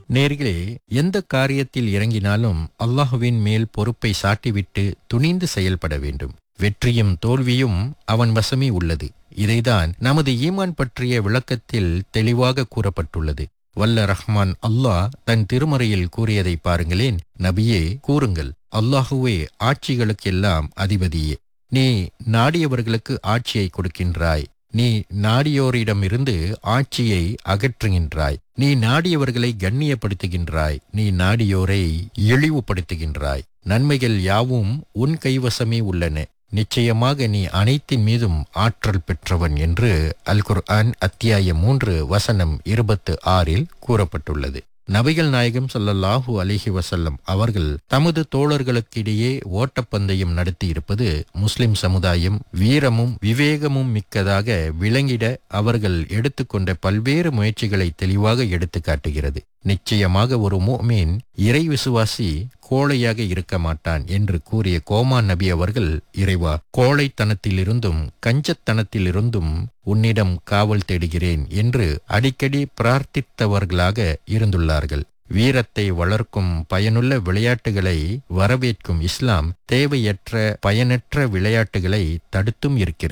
நேர்களே எந்த காரியத்தில் இறங்கினாலும் அல்லாஹுவின் மேல் பொறுப்பை சாட்டிவிட்டு துணிந்து செயல்பட வேண்டும் வெற்றியும் தோல்வியும் அவன் வசமே உள்ளது இதைதான் நமது ஈமான் பற்றிய விளக்கத்தில் தெளிவாக கூறப்பட்டுள்ளது வல்ல ரஹ்மான் அல்லாஹ் தன் திருமறையில் கூறியதை பாருங்களேன் நபியே கூறுங்கள் அல்லாஹுவே ஆட்சிகளுக்கெல்லாம் அதிபதியே நீ நாடியவர்களுக்கு ஆட்சியை கொடுக்கின்றாய் நீ நாடியோரிடமிருந்து ஆட்சியை அகற்றுகின்றாய் நீ நாடியவர்களை கண்ணியப்படுத்துகின்றாய் நீ நாடியோரை இழிவுபடுத்துகின்றாய் நன்மைகள் யாவும் உன் கைவசமே உள்ளன நிச்சயமாக நீ அனைத்தின் மீதும் ஆற்றல் பெற்றவன் என்று அல் குர்ஆன் அத்தியாயம் மூன்று வசனம் இருபத்து ஆறில் கூறப்பட்டுள்ளது நபிகள் நாயகம் ஸல்லல்லாஹு அலைஹி வஸல்லம் அவர்கள் தமது தோழர்களுக்கிடையே ஓட்டப்பந்தயம் நடத்தியிருப்பது முஸ்லிம் சமுதாயம் வீரமும் விவேகமும் மிக்கதாக விளங்கிட அவர்கள் எடுத்துக்கொண்ட பல்வேறு முயற்சிகளை தெளிவாக எடுத்து காட்டுகிறது நிச்சயமாக ஒரு மோமீன் இறை விசுவாசி கோழையாக இருக்க மாட்டான் என்று கூறிய கோமான் நபி அவர்கள் இறைவா கோழைத்தனத்திலிருந்தும் கஞ்சத்தனத்திலிருந்தும் உன்னிடம் காவல் தேடுகிறேன் என்று அடிக்கடி பிரார்த்தித்தவர்களாக இருந்துள்ளார்கள் வீரத்தை வளர்க்கும் பயனுள்ள விளையாட்டுகளை வரவேற்கும் இஸ்லாம் தேவையற்ற பயனற்ற விளையாட்டுகளை தடுத்தும் இருக்கிறது